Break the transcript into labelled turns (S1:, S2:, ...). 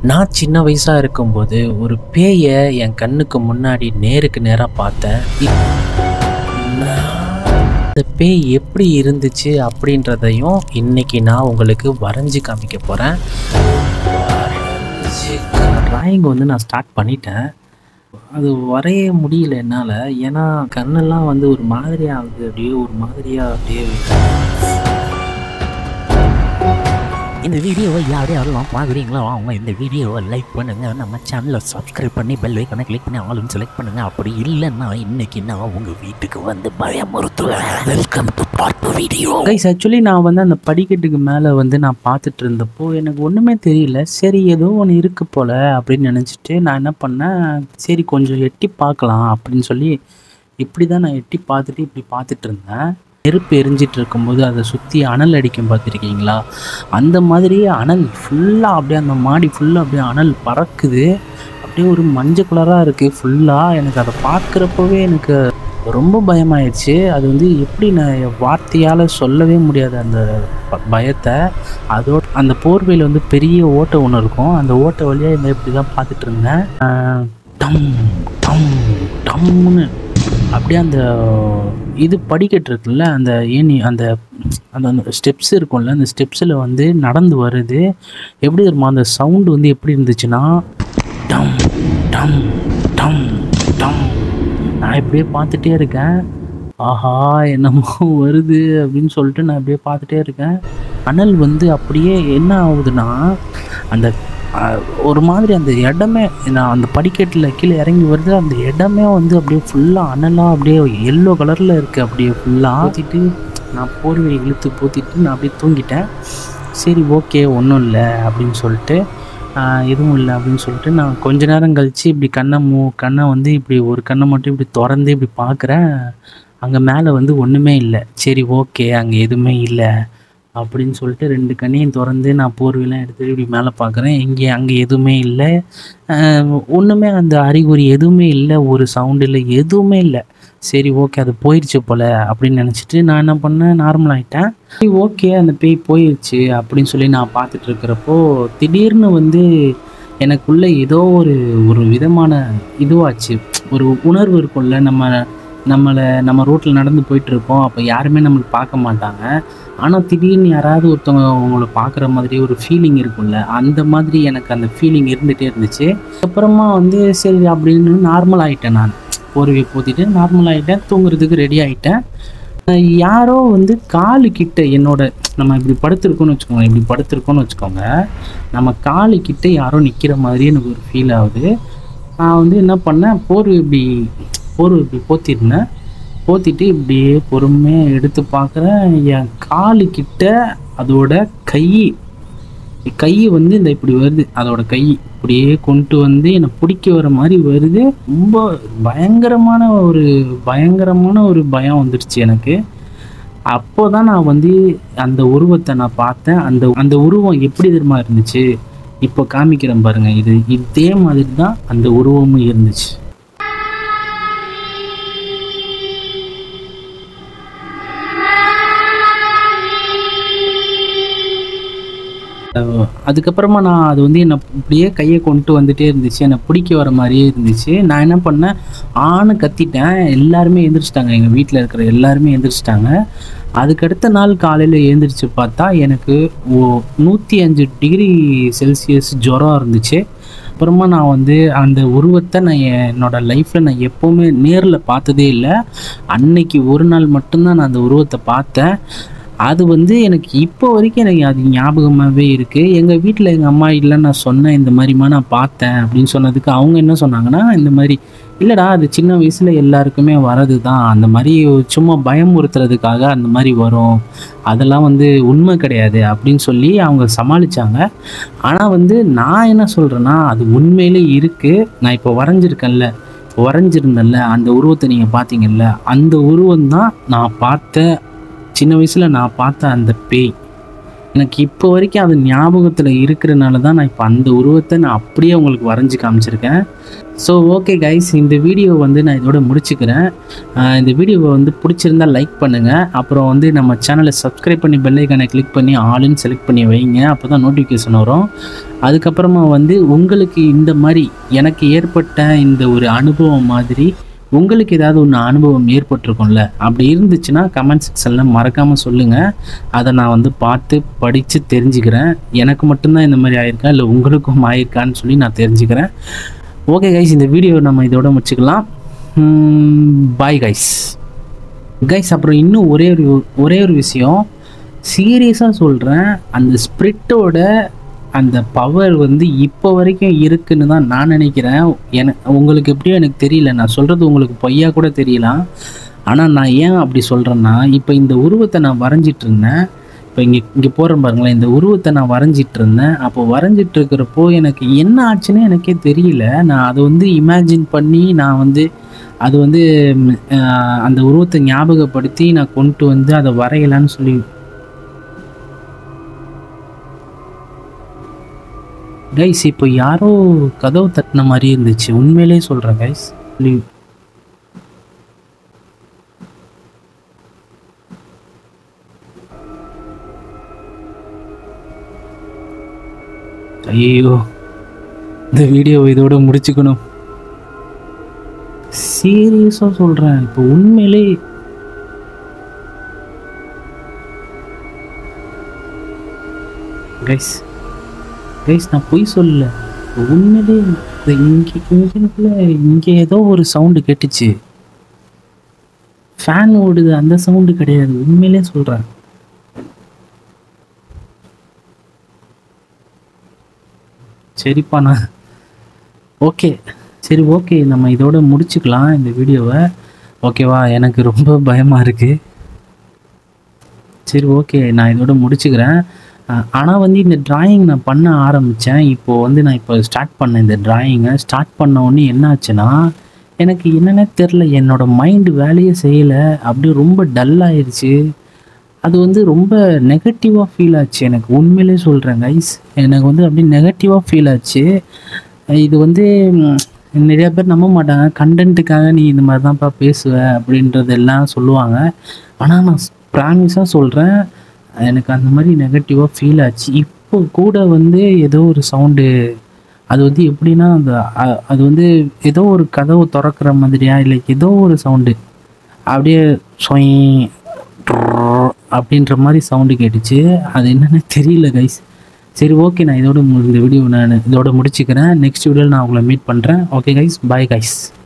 S1: நான் சின்ன வயசாக இருக்கும்போது ஒரு பேயை என் கண்ணுக்கு முன்னாடி நேருக்கு நேராக பார்த்தேன் இப்- நான் அந்த பேய் எப்படி இருந்துச்சு அப்படின்றதையும் இன்னைக்கு நான் உங்களுக்கு வரைஞ்சி காமிக்க போகிறேன் ட்ராயிங் வந்து நான் ஸ்டார்ட் பண்ணிட்டேன் அது வரைய முடியல என்னால் ஏன்னா கண்ணெல்லாம் வந்து ஒரு மாதிரி ஆகுது அப்படியே ஒரு மாதிரியாக அப்படியே
S2: இந்த வீடியோவை யார் யாரெல்லாம் பார்க்குறீங்களோ அவங்க இந்த வீடியோவை லைக் பண்ணுங்க நம்ம சேனலை சப்ஸ்கிரைப் பண்ணி பெல் ஐக்கனை கிளிக் பண்ணி ஆளும் செலக்ட் பண்ணுங்க அப்படி இல்லைன்னா இன்னைக்கு நான் உங்க வீட்டுக்கு வந்து பயமுறுத்துவேன் welcome to part video
S1: guys actually நான் வந்து அந்த படிக்கட்டுக்கு மேலே வந்து நான் பார்த்துட்டு இருந்தப்போ எனக்கு ஒன்றுமே தெரியல சரி ஏதோ ஒன்று இருக்கு போல அப்படின்னு நினச்சிட்டு நான் என்ன பண்ணேன் சரி கொஞ்சம் எட்டி பார்க்கலாம் அப்படின்னு சொல்லி இப்படி தான் நான் எட்டி பார்த்துட்டு இப்படி பார்த்துட்டு இருந்தேன் நெருப்பு எரிஞ்சிட்டு இருக்கும்போது அதை சுற்றி அனல் அடிக்கும் பார்த்துருக்கீங்களா அந்த மாதிரி அனல் ஃபுல்லாக அப்படியே அந்த மாடி ஃபுல்லாக அப்படியே அனல் பறக்குது அப்படியே ஒரு மஞ்சள் கலராக இருக்குது ஃபுல்லாக எனக்கு அதை பார்க்குறப்பவே எனக்கு ரொம்ப பயமாயிடுச்சு அது வந்து எப்படி நான் வார்த்தையால் சொல்லவே முடியாது அந்த ப- பயத்தை அதோட அந்த போர்வையில் வந்து பெரிய ஓட்டை ஒன்று இருக்கும் அந்த ஓட்டை வழியாக இந்த இப்படி தான் பார்த்துட்டு இருந்தேன் ஆஹ் டம் டம் டம்னு அப்படியே அந்த இது படிக்கட்டு இருக்குல்ல அந்த ஏணி அந்த அந்த அந்த ஸ்டெப்ஸ் இருக்கும்ல அந்த ஸ்டெப்ஸில் வந்து நடந்து வருது எப்படி தெரியுமா அந்த சவுண்டு வந்து எப்படி இருந்துச்சுன்னா டம் டம் டம் டம் நான் இப்படியே பார்த்துட்டே இருக்கேன் ஆஹா என்னமோ வருது அப்படின்னு சொல்லிட்டு நான் அப்படியே பார்த்துட்டே இருக்கேன் அனல் வந்து அப்படியே என்ன ஆகுதுன்னா அந்த அஹ், ஒரு மாதிரி அந்த இடமே நான் அந்த படிக்கட்டில் கீழே இறங்கி வருது அந்த இடமே வந்து அப்படியே ஃபுல்லாக அனலாக அப்படியே எல்லோ கலரில் இருக்குது அப்படியே ஃபுல்லாக ஊற்றிட்டு நான் போர்வை இழுத்து போத்திட்டு நான் அப்படியே தூங்கிட்டேன் சரி ஓகே ஒன்றும் இல்லை அப்படின்னு சொல்லிட்டு ஆஹ், எதுவும் இல்லை அப்படின்னு சொல்லிட்டு நான் கொஞ்ச நேரம் கழித்து இப்படி கண்ணை மூ கண்ணை வந்து இப்படி ஒரு கண்ணை மட்டும் இப்படி திறந்து இப்படி பார்க்குறேன் அங்கே மேலே வந்து ஒன்றுமே இல்லை சரி ஓகே அங்கே எதுவுமே இல்லை அப்படின்னு சொல்லிட்டு ரெண்டு கண்ணையும் திறந்து நான் போர்வையெல்லாம் எடுத்து இப்படி மேலே பார்க்குறேன் இங்கே அங்கே எதுவுமே இல்லை ஒன்றுமே அந்த அறிகுறி எதுவுமே இல்லை ஒரு சவுண்டு இல்லை எதுவுமே இல்லை சரி ஓகே அது போயிடுச்சு போல் அப்படின்னு நினச்சிட்டு நான் என்ன பண்ணேன் நார்மல் ஆகிட்டேன் சரி ஓகே அந்த பேய் போயிடுச்சு அப்படின்னு சொல்லி நான் பார்த்துட்டு இருக்கிறப்போ திடீர்னு வந்து எனக்குள்ள ஏதோ ஒரு ஒரு விதமான இதுவாச்சு ஒரு உணர்வு இருக்கும்ல நம்ம நம்மளை நம்ம ரோட்டில் நடந்து போயிட்டு இருப்போம் அப்போ யாருமே நம்மளை பார்க்க மாட்டாங்க ஆனால் திடீர்னு யாராவது ஒருத்தவங்க உங்களை பார்க்குற மாதிரி ஒரு ஃபீலிங் இருக்கும்ல அந்த மாதிரி எனக்கு அந்த ஃபீலிங் இருந்துகிட்டே இருந்துச்சு அப்புறமா வந்து சரி அப்படின்னு நார்மல் ஆகிட்டேன் நான் போர்வையை போத்திட்டு நார்மல் ஆகிட்டேன் தூங்குறதுக்கு ரெடி ஆகிட்டேன் யாரோ வந்து காலு கிட்ட என்னோட நம்ம இப்படி படுத்திருக்கோம்னு வச்சுக்கோங்க இப்படி படுத்திருக்கோம்னு வச்சுக்கோங்க நம்ம காலு கிட்ட யாரோ நிற்கிற மாதிரி எனக்கு ஒரு ஃபீல் ஆகுது நான் வந்து என்ன பண்ணேன் போர்வை இப்படி போர்வை இப்படி போத்திருந்தேன் போத்திட்டு இப்படியே பொறுமையாக எடுத்து பார்க்குறேன் என் காலு கிட்ட அதோட கை கை வந்து இந்த இப்படி வருது அதோட கை இப்படியே கொண்டு வந்து என்னை பிடிக்க வர மாதிரி வருது ரொம்ப பயங்கரமான ஒரு பயங்கரமான ஒரு பயம் வந்துடுச்சு எனக்கு அப்போ தான் நான் வந்து அந்த உருவத்தை நான் பார்த்தேன் அந்த அந்த உருவம் எப்படி தெரியுமா இருந்துச்சு இப்போ காமிக்கிறேன் பாருங்க இது இதே மாதிரி தான் அந்த உருவமும் இருந்துச்சு அஹ் அதுக்கப்புறமா நான் அது வந்து என்னை இப்படியே கையை கொண்டு வந்துட்டே இருந்துச்சு என்னை பிடிக்க வர மாதிரியே இருந்துச்சு நான் என்ன பண்ணேன் ஆணு கத்திட்டேன் எல்லாருமே எந்திரிச்சிட்டாங்க எங்கள் வீட்டில் இருக்கிற எல்லாருமே எந்திரிச்சிட்டாங்க அதுக்கடுத்த நாள் காலையில் எழுந்திரிச்சு பார்த்தா எனக்கு ஓ நூற்றி அஞ்சு டிகிரி செல்சியஸ் ஜுரம் இருந்துச்சு அப்புறமா நான் வந்து அந்த உருவத்தை நான் என் என்னோட லைஃப்பில் நான் எப்போவுமே நேரில் பார்த்ததே இல்லை அன்னைக்கு ஒரு நாள் மட்டும்தான் நான் அந்த உருவத்தை பார்த்தேன் அது வந்து எனக்கு இப்போ வரைக்கும் எனக்கு அது ஞாபகமாகவே இருக்குது எங்கள் வீட்டில் எங்கள் அம்மா இல்லை நான் சொன்னேன் இந்த மாதிரிமா நான் பார்த்தேன் அப்படின்னு சொன்னதுக்கு அவங்க என்ன சொன்னாங்கன்னா இந்த மாதிரி இல்லைடா அது சின்ன வயசில் எல்லாருக்குமே வரது தான் அந்த மாதிரி சும்மா பயமுறுத்துறதுக்காக அந்த மாதிரி வரும் அதெல்லாம் வந்து உண்மை கிடையாது அப்படின்னு சொல்லி அவங்க சமாளித்தாங்க ஆனால் வந்து நான் என்ன சொல்கிறேன்னா அது உண்மையிலே இருக்குது நான் இப்போ வரைஞ்சிருக்கேன்ல வரைஞ்சிருந்தேன்ல அந்த உருவத்தை நீங்கள் பார்த்தீங்கல்ல அந்த உருவம் தான் நான் பார்த்த சின்ன வயசில் நான் பார்த்த அந்த பேய் எனக்கு இப்போ வரைக்கும் அது ஞாபகத்தில் இருக்கிறனால தான் நான் இப்போ அந்த உருவத்தை நான் அப்படியே உங்களுக்கு வரைஞ்சி காமிச்சிருக்கேன் ஸோ ஓகே கைஸ் இந்த வீடியோ வந்து நான் இதோட முடிச்சுக்கிறேன் ஆஹ் இந்த வீடியோவை வந்து பிடிச்சிருந்தா லைக் பண்ணுங்கள் அப்புறம் வந்து நம்ம சேனலை சப்ஸ்கிரைப் பண்ணி பெல் ஐக்கானை கிளிக் பண்ணி ஆளுன்னு செலக்ட் பண்ணி வைங்க அப்போ தான் நோட்டிஃபிகேஷன் வரும் அதுக்கப்புறமா வந்து உங்களுக்கு இந்த மாதிரி எனக்கு ஏற்பட்ட இந்த ஒரு அனுபவம் மாதிரி உங்களுக்கு ஏதாவது ஒன்று அனுபவம் ஏற்பட்டிருக்கும்ல அப்படி இருந்துச்சுன்னா கமெண்ட் செக்ஷனில் மறக்காமல் சொல்லுங்கள் அதை நான் வந்து பார்த்து படித்து தெரிஞ்சுக்கிறேன் எனக்கு மட்டும்தான் இந்த மாதிரி ஆயிருக்கா இல்லை உங்களுக்கும் ஆயிருக்கான்னு சொல்லி நான் தெரிஞ்சுக்கிறேன் ஓகே கைஸ் இந்த வீடியோ நம்ம இதோட முடிச்சுக்கலாம் பாய் கைஸ் கைஸ் அப்புறம் இன்னும் ஒரே ஒரு ஒரே ஒரு விஷயம் சீரியஸாக சொல்கிறேன் அந்த ஸ்பிரிட்டோட அந்த பவர் வந்து இப்போ வரைக்கும் இருக்குன்னு தான் நான் நினைக்கிறேன் எனக்கு உங்களுக்கு எப்படியோ எனக்கு தெரியல நான் சொல்கிறது உங்களுக்கு பொய்யா கூட தெரியலாம் ஆனால் நான் ஏன் அப்படி சொல்கிறேன்னா இப்போ இந்த உருவத்தை நான் வரைஞ்சிட்டு இருந்தேன் இப்போ இங்கே இங்கே போகிறேன் பாருங்களேன் இந்த உருவத்தை நான் வரைஞ்சிட்டு இருந்தேன் அப்போ வரைஞ்சிட்டு இருக்கிறப்போ எனக்கு என்ன ஆச்சுன்னு எனக்கே தெரியல நான் அதை வந்து இமேஜின் பண்ணி நான் வந்து அது வந்து ம், ஆஹ், அந்த உருவத்தை ஞாபகப்படுத்தி நான் கொண்டு வந்து அதை வரையலான்னு சொல்லி கைஸ் இப்போ யாரோ கதவு தட்டின மாதிரி இருந்துச்சு உண்மையிலே சொல்கிறேன் கைஸ் ஐயோ இந்த வீடியோ இதோட முடிச்சுக்கணும் சீரியஸாக சொல்கிறேன் இப்போ உண்மையிலே கைஸ் கைஸ் நான் பொய் சொல்லல உண்மையிலே இந்த இங்கே இங்கேக்குள்ள இங்கே ஏதோ ஒரு சவுண்டு கேட்டுச்சு ஃபேன் ஓடுது அந்த சவுண்டு கிடையாது உண்மையிலே சொல்கிறேன் சரிப்பா நான் ஓகே சரி ஓகே நம்ம இதோட முடிச்சுக்கலாம் இந்த வீடியோவை ஓகேவா எனக்கு ரொம்ப பயமாக இருக்குது சரி ஓகே நான் இதோட முடிச்சுக்கிறேன் ஆனால் வந்து இந்த டிராயிங் நான் பண்ண ஆரம்பித்தேன் இப்போது வந்து நான் இப்போ ஸ்டார்ட் பண்ணேன் இந்த டிராயிங்கை ஸ்டார்ட் பண்ண உடனே என்ன ஆச்சுன்னா எனக்கு என்னன்னே தெரில என்னோடய மைண்டு வேலையே செய்யலை அப்படியே ரொம்ப டல் ஆயிடுச்சு அது வந்து ரொம்ப நெகட்டிவாக ஃபீல் ஆச்சு எனக்கு உண்மையிலே சொல்கிறேன் கைஸ் எனக்கு வந்து அப்படியே நெகட்டிவாக ஃபீல் ஆச்சு இது வந்து ம், நிறைய பேர் நம்ப மாட்டாங்க கண்டென்ட்டுக்காக நீ இந்த மாதிரி தான்ப்பா பேசுவ அப்படின்றதெல்லாம் சொல்லுவாங்க ஆனால் நான் ப்ராமிஸாக சொல்கிறேன் எனக்கு அந்த மாதிரி நெகட்டிவாக ஃபீல் ஆச்சு இப்போ கூட வந்து ஏதோ ஒரு சவுண்டு அது வந்து எப்படின்னா அந்த அ- அது வந்து ஏதோ ஒரு கதவு திறக்கிற மாதிரியா இல்லை ஏதோ ஒரு சவுண்டு அப்படியே சொய் அப்படின்ற மாதிரி சவுண்டு கேட்டுச்சு அது என்னன்னு தெரியல கைஸ் சரி ஓகே நான் இதோட மு- இந்த வீடியோ நான் இதோட முடிச்சுக்கிறேன் நெக்ஸ்ட் வீடியோவில் நான் உங்களை மீட் பண்ணுறேன் ஓகே கைஸ் பாய் கைஸ்